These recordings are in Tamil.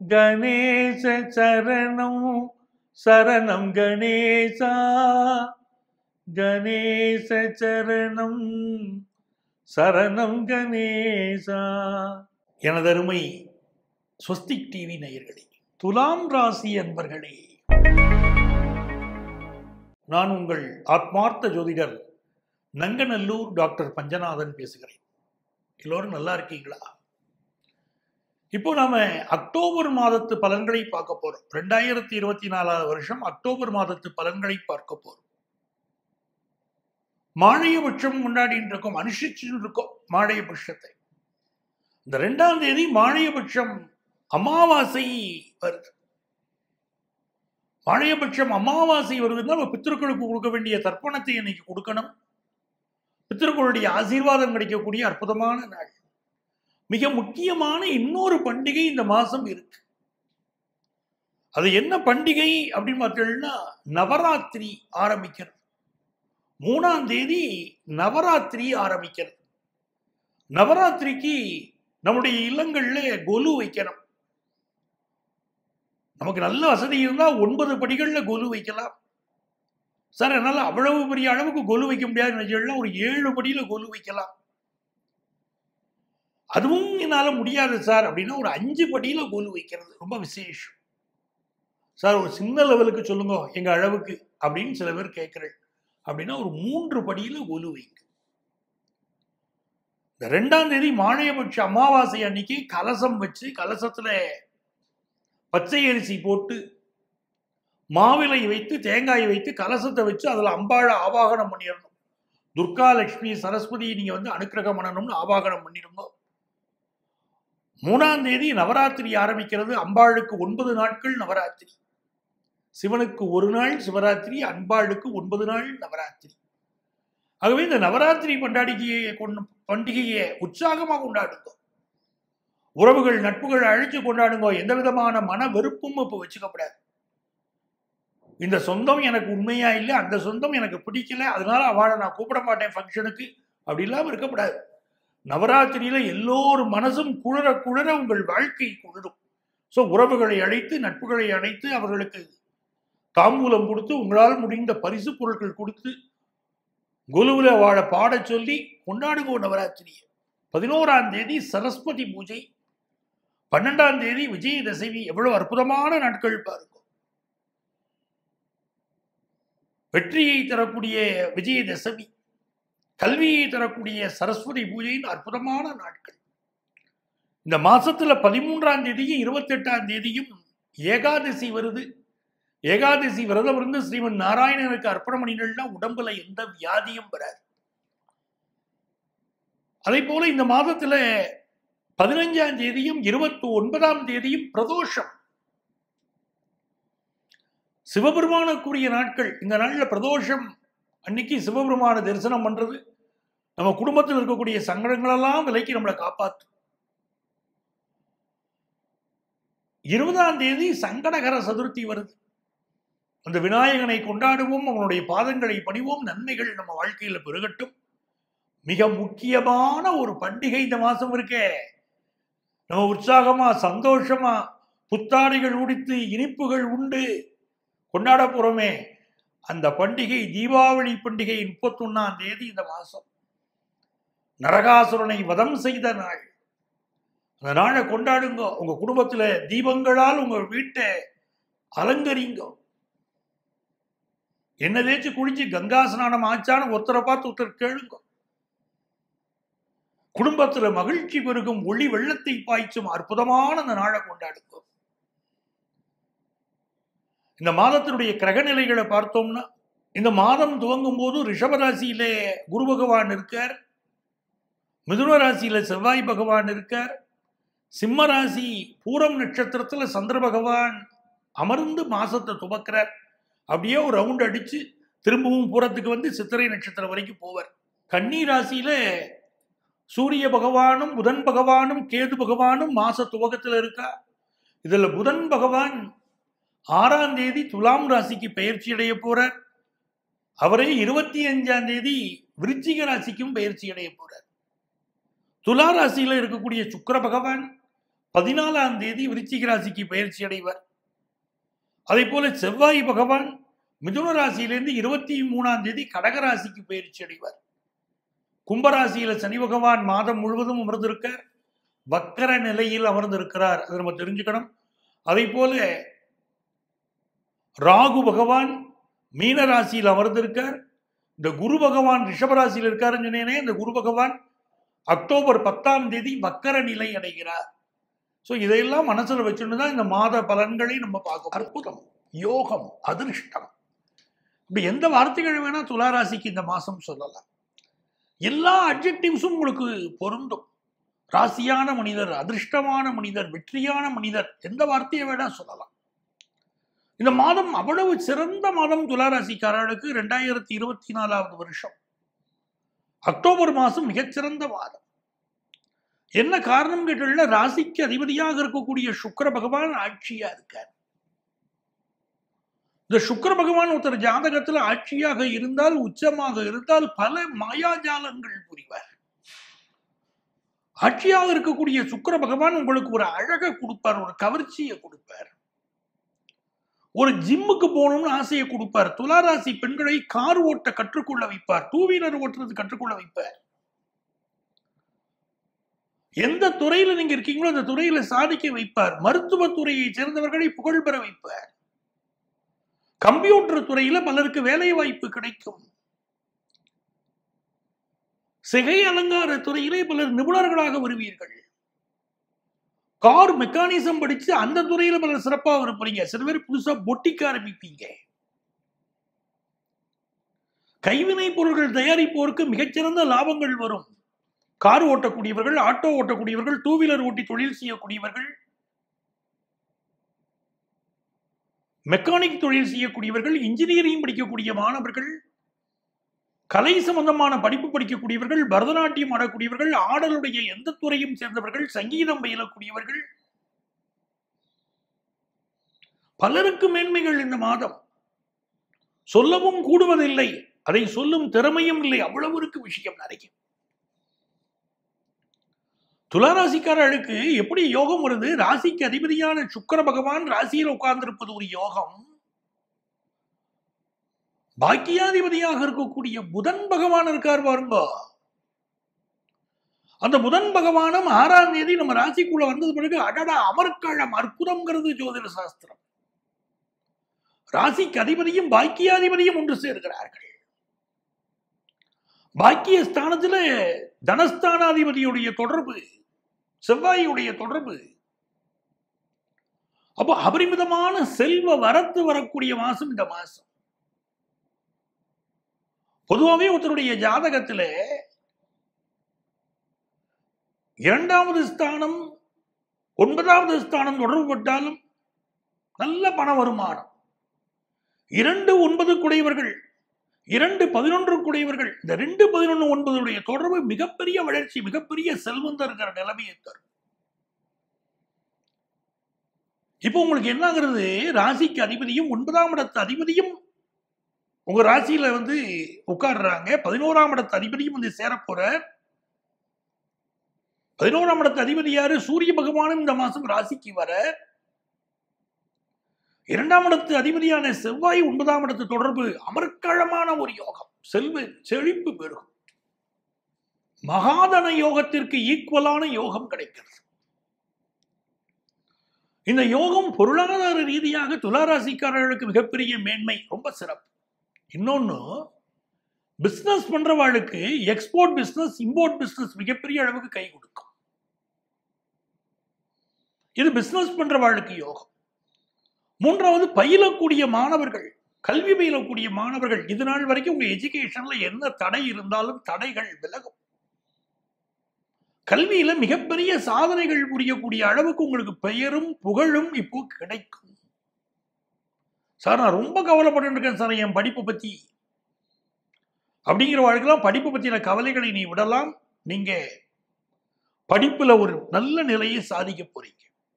கணேச சரணம் சரணம் கணேசா கணேச சரணம் சரணம் கணேசா எனதருமை ஸ்வஸ்திக் டிவி நேயர்களே துலாம் ராசி அன்பர்களே நான் உங்கள் ஆத்மார்த்த ஜோதிடர் நங்கநல்லூர் டாக்டர் பஞ்சநாதன் பேசுகிறேன் எல்லோரும் நல்லா இருக்கீங்களா இப்போ நாம அக்டோபர் மாதத்து பலன்களை பார்க்க போறோம் ரெண்டாயிரத்தி இருபத்தி நாலாவது வருஷம் அக்டோபர் மாதத்து பலன்களை பார்க்க போறோம் மாழையபட்சம் கொண்டாடிட்டு இருக்கோம் அனுஷ்டிச்சுட்டு இருக்கோம் மாழையபட்சத்தை இந்த ரெண்டாம் தேதி மாழையபட்சம் அமாவாசை வருது மாழையபட்சம் அமாவாசை வருதுன்னா நம்ம பித்திருக்களுக்கு கொடுக்க வேண்டிய தர்ப்பணத்தை இன்னைக்கு கொடுக்கணும் பித்திருக்களுடைய ஆசீர்வாதம் கிடைக்கக்கூடிய அற்புதமான நாள் மிக முக்கியமான இன்னொரு பண்டிகை இந்த மாசம் இருக்கு அது என்ன பண்டிகை அப்படின்னு பார்த்தீங்கன்னா நவராத்திரி ஆரம்பிக்கிறது மூணாம் தேதி நவராத்திரி ஆரம்பிக்கிறது நவராத்திரிக்கு நம்முடைய இல்லங்கள்ல கொலு வைக்கணும் நமக்கு நல்ல வசதி இருந்தால் ஒன்பது படிகள்ல கொலு வைக்கலாம் சார் என்னால் அவ்வளவு பெரிய அளவுக்கு கொலு வைக்க முடியாதுன்னு நினைச்சா ஒரு ஏழு படியில கொலு வைக்கலாம் அதுவும் என்னால் முடியாது சார் அப்படின்னா ஒரு அஞ்சு படியில கொலு வைக்கிறது ரொம்ப விசேஷம் சார் ஒரு சின்ன லெவலுக்கு சொல்லுங்க எங்க அளவுக்கு அப்படின்னு சில பேர் கேட்கிறேன் அப்படின்னா ஒரு மூன்று படியில கொலு வைங்க இந்த ரெண்டாம் தேதி மாழையபட்ச அமாவாசை அன்னைக்கு கலசம் வச்சு கலசத்துல பச்சை அரிசி போட்டு மாவிலை வைத்து தேங்காய் வைத்து கலசத்தை வச்சு அதில் அம்பாழை ஆவாகனம் பண்ணிடணும் துர்கா லட்சுமி சரஸ்வதி நீங்க வந்து அனுக்கிரகம் பண்ணணும்னு ஆவாகனம் பண்ணிடுங்க மூணாம் தேதி நவராத்திரி ஆரம்பிக்கிறது அம்பாளுக்கு ஒன்பது நாட்கள் நவராத்திரி சிவனுக்கு ஒரு நாள் சிவராத்திரி அம்பாளுக்கு ஒன்பது நாள் நவராத்திரி ஆகவே இந்த நவராத்திரி பண்டாடிக்கையை கொண்டு பண்டிகையை உற்சாகமாக கொண்டாடுங்க உறவுகள் நட்புகள் அழைச்சு கொண்டாடுங்க எந்த விதமான மன வெறுப்பும் இப்போ வச்சுக்கப்படாது இந்த சொந்தம் எனக்கு உண்மையா இல்லை அந்த சொந்தம் எனக்கு பிடிக்கல அதனால அவளை நான் கூப்பிட மாட்டேன் ஃபங்க்ஷனுக்கு அப்படி இல்லாமல் இருக்கக்கூடாது நவராத்திரியில எல்லோரும் மனசும் குளிர குளிர உங்கள் வாழ்க்கை குளிரும் ஸோ உறவுகளை அழைத்து நட்புகளை அழைத்து அவர்களுக்கு தாம்பூலம் கொடுத்து உங்களால் முடிந்த பரிசு பொருட்கள் கொடுத்து குலுவில் வாழ பாடச் சொல்லி கொண்டாடுங்கோ நவராத்திரியை பதினோராம் தேதி சரஸ்வதி பூஜை பன்னெண்டாம் தேதி விஜயதசமி எவ்வளவு அற்புதமான நாட்கள் பாருங்க வெற்றியை தரக்கூடிய விஜயதசமி கல்வியை தரக்கூடிய சரஸ்வதி பூஜையின் அற்புதமான நாட்கள் இந்த மாசத்துல பதிமூன்றாம் தேதியும் இருபத்தி எட்டாம் தேதியும் ஏகாதசி வருது ஏகாதசி விரதம் இருந்து ஸ்ரீமன் நாராயணனுக்கு அர்ப்பணம் பண்ணினா உடம்புல எந்த வியாதியும் வராது அதே போல இந்த மாதத்துல பதினஞ்சாம் தேதியும் இருபத்தி ஒன்பதாம் தேதியும் பிரதோஷம் சிவபெருமானுக்குரிய நாட்கள் இந்த நாள்ல பிரதோஷம் அன்னைக்கு சிவபெருமான தரிசனம் பண்றது நம்ம குடும்பத்தில் இருக்கக்கூடிய சங்கடங்களெல்லாம் விலைக்கு நம்மளை காப்பாற்றும் இருபதாம் தேதி சங்கடகர சதுர்த்தி வருது அந்த விநாயகனை கொண்டாடுவோம் அவனுடைய பாதங்களை பணிவோம் நன்மைகள் நம்ம வாழ்க்கையில பெருகட்டும் மிக முக்கியமான ஒரு பண்டிகை இந்த மாசம் இருக்கே நம்ம உற்சாகமா சந்தோஷமா புத்தாடைகள் உடித்து இனிப்புகள் உண்டு கொண்டாட போறோமே அந்த பண்டிகை தீபாவளி பண்டிகை முப்பத்தொன்னாம் தேதி இந்த மாசம் நரகாசுரனை வதம் செய்த நாள் அந்த நாளை கொண்டாடுங்க உங்க குடும்பத்துல தீபங்களால் உங்க வீட்டை அலங்கரிங்க என்ன தேய்ச்சி குளிச்சு கங்கா ஸ்நானம் ஆச்சான்னு ஒருத்தரை பார்த்து ஒருத்தர் கேளுங்க குடும்பத்துல மகிழ்ச்சி பெருகும் ஒளி வெள்ளத்தை பாய்ச்சும் அற்புதமான அந்த நாளை கொண்டாடுங்க இந்த மாதத்தினுடைய கிரக நிலைகளை பார்த்தோம்னா இந்த மாதம் துவங்கும் போது ரிஷபராசியிலே குரு பகவான் இருக்கார் மிதுன ராசியில செவ்வாய் பகவான் இருக்கார் சிம்ம ராசி பூரம் நட்சத்திரத்துல சந்திர பகவான் அமர்ந்து மாசத்தை துவக்கிறார் அப்படியே ஒரு ரவுண்ட் அடிச்சு திரும்பவும் பூரத்துக்கு வந்து சித்திரை நட்சத்திரம் வரைக்கும் போவார் கன்னி ராசியில சூரிய பகவானும் புதன் பகவானும் கேது பகவானும் மாச துவக்கத்தில் இருக்கா இதுல புதன் பகவான் ஆறாம் தேதி துலாம் ராசிக்கு பயிற்சி அடைய போறார் அவரே இருபத்தி அஞ்சாம் தேதி விருச்சிக ராசிக்கும் பயிற்சி அடைய போறார் துலா ராசியில இருக்கக்கூடிய சுக்கிர பகவான் பதினாலாம் தேதி விருச்சிக ராசிக்கு பயிற்சி அடைவார் அதே போல செவ்வாய் பகவான் மிதுன ராசியிலிருந்து இருபத்தி மூணாம் தேதி கடக ராசிக்கு பயிற்சி அடைவார் கும்பராசியில சனி பகவான் மாதம் முழுவதும் அமர்ந்திருக்கார் வக்கர நிலையில் அமர்ந்திருக்கிறார் அதை நம்ம தெரிஞ்சுக்கணும் அதே போல ராகு பகவான் மீன ராசியில் அமர்ந்திருக்கார் இந்த குரு பகவான் ரிஷபராசியில் இருக்காருன்னு சொன்னேனே இந்த குரு பகவான் அக்டோபர் பத்தாம் தேதி வக்கர நிலை அடைகிறார் ஸோ இதையெல்லாம் மனசுல வச்சுட்டு தான் இந்த மாத பலன்களை நம்ம பார்க்கணும் அற்புதம் யோகம் அதிர்ஷ்டம் இப்படி எந்த வார்த்தைகள் வேணா துளாராசிக்கு இந்த மாசம் சொல்லலாம் எல்லா அப்ஜெக்டிவ்ஸும் உங்களுக்கு பொருந்தும் ராசியான மனிதர் அதிர்ஷ்டமான மனிதர் வெற்றியான மனிதர் எந்த வார்த்தையை வேணா சொல்லலாம் இந்த மாதம் அவ்வளவு சிறந்த மாதம் துளாராசிக்காரர்களுக்கு ரெண்டாயிரத்தி இருபத்தி நாலாவது வருஷம் அக்டோபர் மாதம் மிகச்சிறந்த மாதம் என்ன காரணம் கேட்டீங்கன்னா ராசிக்கு அதிபதியாக இருக்கக்கூடிய சுக்கிர பகவான் ஆட்சியா இருக்கார் இந்த சுக்கிர பகவான் ஒருத்தர் ஜாதகத்துல ஆட்சியாக இருந்தால் உச்சமாக இருந்தால் பல மாயாஜாலங்கள் புரிவார் ஆட்சியாக இருக்கக்கூடிய சுக்கிர பகவான் உங்களுக்கு ஒரு அழகை கொடுப்பார் ஒரு கவர்ச்சியை கொடுப்பார் ஒரு ஜிம்முக்கு போகணும்னு ஆசையை கொடுப்பார் துளாராசி பெண்களை கார் ஓட்ட கற்றுக்கொள்ள வைப்பார் டூ வீலர் ஓட்டுறது கற்றுக்கொள்ள வைப்பார் எந்த துறையில நீங்க இருக்கீங்களோ அந்த துறையில சாதிக்க வைப்பார் மருத்துவ துறையை சேர்ந்தவர்களை புகழ் பெற வைப்பார் கம்ப்யூட்டர் துறையில பலருக்கு வேலை வாய்ப்பு கிடைக்கும் சிகை அலங்கார துறையிலே பலர் நிபுணர்களாக வருவீர்கள் கார் மெக்கானிசம் படிச்சு அந்த துறையில பலர் சிறப்பாக இருப்பீங்க சில பேர் புதுசா பொட்டிக்க ஆரம்பிப்பீங்க கைவினை பொருட்கள் தயாரிப்போருக்கு மிகச்சிறந்த லாபங்கள் வரும் கார் ஓட்டக்கூடியவர்கள் ஆட்டோ ஓட்டக்கூடியவர்கள் டூ வீலர் ஓட்டி தொழில் செய்யக்கூடியவர்கள் மெக்கானிக் தொழில் செய்யக்கூடியவர்கள் இன்ஜினியரிங் படிக்கக்கூடிய மாணவர்கள் கலை சம்பந்தமான படிப்பு படிக்கக்கூடியவர்கள் பரதநாட்டியம் ஆடக்கூடியவர்கள் ஆடலுடைய எந்த துறையும் சேர்ந்தவர்கள் சங்கீதம் பயிலக்கூடியவர்கள் பலருக்கு மேன்மைகள் இந்த மாதம் சொல்லவும் கூடுவதில்லை அதை சொல்லும் திறமையும் இல்லை அவ்வளவு இருக்கு விஷயம் நிறைய துளாராசிக்காரர்களுக்கு எப்படி யோகம் வருது ராசிக்கு அதிபதியான சுக்கர பகவான் ராசியில் உட்கார்ந்திருப்பது ஒரு யோகம் பாக்கியாதிபதியாக இருக்கக்கூடிய புதன் பகவான் இருக்கார் பாருங்க அந்த புதன் பகவானும் ஆறாம் தேதி நம்ம ராசிக்குள்ள வந்தது பிறகு அடடா அமர்க்களம் அற்புதம்ங்கிறது ஜோதிட சாஸ்திரம் ராசிக்கு அதிபதியும் பாக்கியாதிபதியும் ஒன்று சேர்கிறார்கள் பாக்கிய ஸ்தானத்துல தனஸ்தானாதிபதியுடைய தொடர்பு செவ்வாயுடைய தொடர்பு அப்போ அபரிமிதமான செல்வ வரத்து வரக்கூடிய மாசம் இந்த மாசம் பொதுவாகவே ஒருத்தருடைய ஜாதகத்துல இரண்டாவது ஸ்தானம் ஒன்பதாவது ஸ்தானம் தொடர்புபட்டாலும் நல்ல பண வருமானம் இரண்டு ஒன்பது குடையவர்கள் இரண்டு பதினொன்று குடையவர்கள் இந்த ரெண்டு பதினொன்று ஒன்பதுடைய தொடர்பு மிகப்பெரிய வளர்ச்சி மிகப்பெரிய செல்வந்தருங்கிற நிலைமையை தரும் இப்போ உங்களுக்கு என்ன ஆகுறது ராசிக்கு அதிபதியும் ஒன்பதாம் இடத்து அதிபதியும் உங்க ராசியில வந்து உட்கார்றாங்க பதினோராம் இடத்து அதிபதியும் வந்து சேரப்போற பதினோராம் இடத்து அதிபதி யாரு சூரிய பகவானும் இந்த மாசம் ராசிக்கு வர இரண்டாம் இடத்து அதிபதியான செவ்வாய் ஒன்பதாம் இடத்து தொடர்பு அமர்க்களமான ஒரு யோகம் செல்வ செழிப்பு பெருகும் மகாதன யோகத்திற்கு ஈக்குவலான யோகம் கிடைக்கிறது இந்த யோகம் பொருளாதார ரீதியாக துளாராசிக்காரர்களுக்கு மிகப்பெரிய மேன்மை ரொம்ப சிறப்பு இன்னொன்னு பிசினஸ் பண்றவாளுக்கு எக்ஸ்போர்ட் பிசினஸ் இம்போர்ட் பிசினஸ் மிகப்பெரிய அளவுக்கு கை கொடுக்கும் இது பிசினஸ் பண்றவாளுக்கு யோகம் மூன்றாவது பயிலக்கூடிய மாணவர்கள் கல்வி பயிலக்கூடிய மாணவர்கள் இது நாள் வரைக்கும் உங்க எஜுகேஷன்ல என்ன தடை இருந்தாலும் தடைகள் விலகும் கல்வியில மிகப்பெரிய சாதனைகள் புரியக்கூடிய அளவுக்கு உங்களுக்கு பெயரும் புகழும் இப்போ கிடைக்கும் சார் நான் ரொம்ப கவலைப்பட்டு இருக்கேன் சார் என் படிப்பை பத்தி அப்படிங்கிற வாழ்க்கைலாம் படிப்பு பத்தின கவலைகளை நீ விடலாம் நீங்க படிப்புல ஒரு நல்ல நிலையை சாதிக்க போறீங்க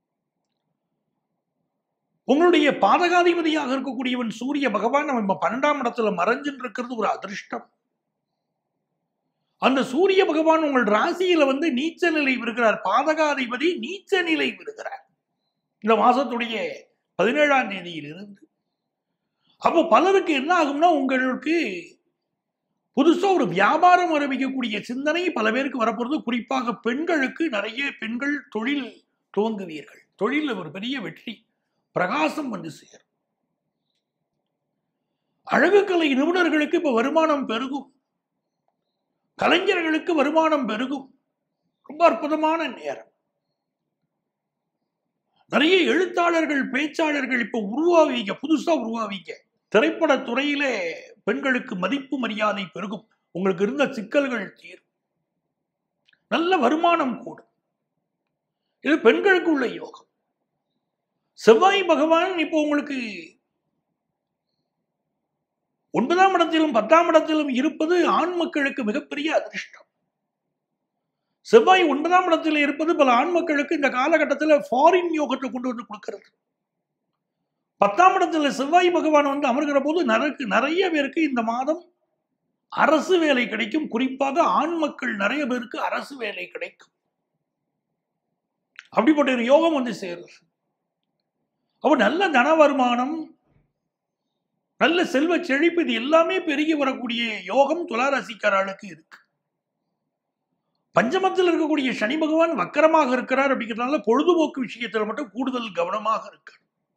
உங்களுடைய பாதகாதிபதியாக இருக்கக்கூடியவன் சூரிய பகவான் நம்ம பன்னெண்டாம் இடத்துல மறைஞ்சுன்னு இருக்கிறது ஒரு அதிர்ஷ்டம் அந்த சூரிய பகவான் உங்கள் ராசியில வந்து நீச்ச நிலை விருக்கிறார் பாதகாதிபதி நீச்ச நிலை விருக்கிறார் இந்த மாசத்துடைய பதினேழாம் தேதியிலிருந்து அப்போ பலருக்கு என்ன ஆகும்னா உங்களுக்கு புதுசா ஒரு வியாபாரம் ஆரம்பிக்கக்கூடிய சிந்தனை பல பேருக்கு வரப்போறது குறிப்பாக பெண்களுக்கு நிறைய பெண்கள் தொழில் துவங்குவீர்கள் தொழிலில் ஒரு பெரிய வெற்றி பிரகாசம் வந்து சேரும் அழகுக்கலை நிபுணர்களுக்கு இப்ப வருமானம் பெருகும் கலைஞர்களுக்கு வருமானம் பெருகும் ரொம்ப அற்புதமான நேரம் நிறைய எழுத்தாளர்கள் பேச்சாளர்கள் இப்ப உருவாவீங்க புதுசா உருவாவீங்க திரைப்பட துறையிலே பெண்களுக்கு மதிப்பு மரியாதை பெருகும் உங்களுக்கு இருந்த சிக்கல்கள் தீரும் நல்ல வருமானம் கூடும் இது பெண்களுக்கு உள்ள யோகம் செவ்வாய் பகவான் இப்போ உங்களுக்கு ஒன்பதாம் இடத்திலும் பத்தாம் இடத்திலும் இருப்பது ஆண் மக்களுக்கு மிகப்பெரிய அதிர்ஷ்டம் செவ்வாய் ஒன்பதாம் இடத்தில் இருப்பது பல ஆண் மக்களுக்கு இந்த காலகட்டத்தில் ஃபாரின் யோகத்தை கொண்டு வந்து கொடுக்கிறது பத்தாம் இடத்துல செவ்வாய் பகவான் வந்து அமர்கிற போது நரக்கு நிறைய பேருக்கு இந்த மாதம் அரசு வேலை கிடைக்கும் குறிப்பாக ஆண் மக்கள் நிறைய பேருக்கு அரசு வேலை கிடைக்கும் அப்படிப்பட்ட ஒரு யோகம் வந்து சேருது அப்ப நல்ல தன வருமானம் நல்ல செல்வ செழிப்பு இது எல்லாமே பெருகி வரக்கூடிய யோகம் துளாராசிக்காரர்களுக்கு இருக்கு பஞ்சமத்தில் இருக்கக்கூடிய சனி பகவான் வக்கரமாக இருக்கிறார் அப்படிங்கிறதுனால பொழுதுபோக்கு விஷயத்தில் மட்டும் கூடுதல் கவனமாக இருக்கார்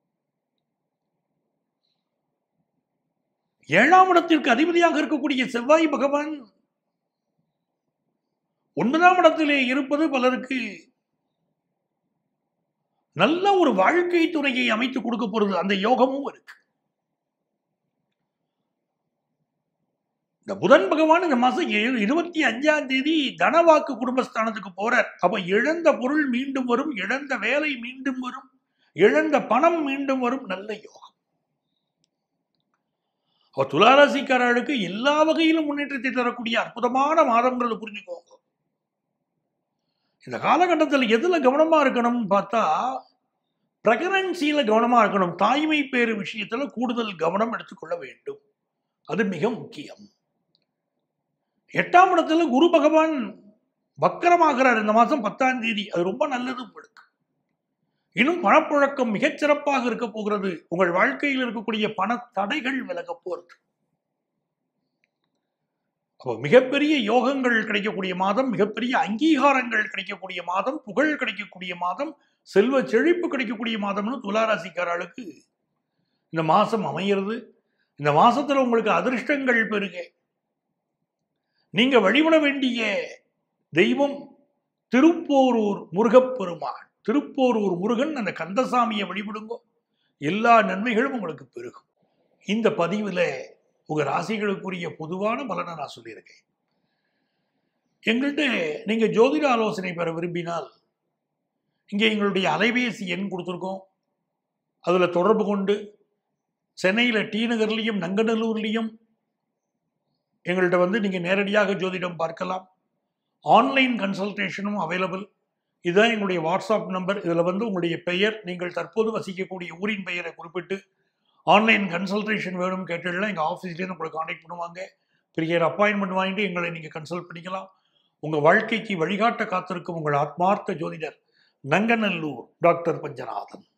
ஏழாம் இடத்திற்கு அதிபதியாக இருக்கக்கூடிய செவ்வாய் பகவான் ஒன்பதாம் இடத்திலே இருப்பது பலருக்கு நல்ல ஒரு வாழ்க்கை துறையை அமைத்து கொடுக்க போறது அந்த யோகமும் இருக்கு இந்த புதன் பகவான் இந்த மாசம் இரு- இருபத்தி அஞ்சாம் தேதி தனவாக்கு குடும்பஸ்தானத்துக்கு போறார் அப்ப இழந்த பொருள் மீண்டும் வரும் இழந்த வேலை மீண்டும் வரும் இழந்த பணம் மீண்டும் வரும் நல்ல யோகம் அப்ப துளாராசிக்காரர்களுக்கு எல்லா வகையிலும் முன்னேற்றத்தை தரக்கூடிய அற்புதமான மாதம்ங்கிறத புரிஞ்சுக்கோங்க இந்த காலகட்டத்தில் எதுல கவனமா இருக்கணும்னு பார்த்தா பிரகரன்சியில கவனமா இருக்கணும் தாய்மை பேறு விஷயத்துல கூடுதல் கவனம் எடுத்துக்கொள்ள வேண்டும் அது மிக முக்கியம் எட்டாம் இடத்துல குரு பகவான் வக்கரமாகிறார் இந்த மாசம் பத்தாம் தேதி அது ரொம்ப நல்லது உங்களுக்கு இன்னும் பணப்புழக்கம் மிகச் சிறப்பாக இருக்க போகிறது உங்கள் வாழ்க்கையில் இருக்கக்கூடிய பண தடைகள் விலக போறது அப்போ மிகப்பெரிய யோகங்கள் கிடைக்கக்கூடிய மாதம் மிகப்பெரிய அங்கீகாரங்கள் கிடைக்கக்கூடிய மாதம் புகழ் கிடைக்கக்கூடிய மாதம் செல்வ செழிப்பு கிடைக்கக்கூடிய மாதம்னு துளாராசிக்காரர்களுக்கு இந்த மாசம் அமைகிறது இந்த மாசத்துல உங்களுக்கு அதிர்ஷ்டங்கள் பெருக நீங்க வழிபட வேண்டிய தெய்வம் திருப்போரூர் முருகப்பெருமான் திருப்போரூர் முருகன் அந்த கந்தசாமியை வழிபடுங்கோ எல்லா நன்மைகளும் உங்களுக்கு பெருகும் இந்த பதிவில் உங்க ராசிகளுக்குரிய பொதுவான பலனை நான் சொல்லியிருக்கேன் எங்கள்கிட்ட நீங்க ஜோதிட ஆலோசனை பெற விரும்பினால் இங்கே எங்களுடைய அலைபேசி எண் கொடுத்துருக்கோம் அதில் தொடர்பு கொண்டு சென்னையில் டி நகர்லையும் நங்கநல்லூர்லேயும் எங்கள்கிட்ட வந்து நீங்கள் நேரடியாக ஜோதிடம் பார்க்கலாம் ஆன்லைன் கன்சல்டேஷனும் அவைலபிள் இதுதான் எங்களுடைய வாட்ஸ்அப் நம்பர் இதில் வந்து உங்களுடைய பெயர் நீங்கள் தற்போது வசிக்கக்கூடிய ஊரின் பெயரை குறிப்பிட்டு ஆன்லைன் கன்சல்டேஷன் வேணும் கேட்டுடலாம் எங்கள் ஆஃபீஸ்லேருந்து உங்களை காண்டாக்ட் பண்ணுவாங்க பெரிய அப்பாயின்மெண்ட் வாங்கிட்டு எங்களை நீங்கள் கன்சல்ட் பண்ணிக்கலாம் உங்கள் வாழ்க்கைக்கு வழிகாட்ட காத்திருக்கும் உங்கள் ஆத்மார்த்த ஜோதிடர் நங்கநல்லூர் டாக்டர் பஞ்சநாதன்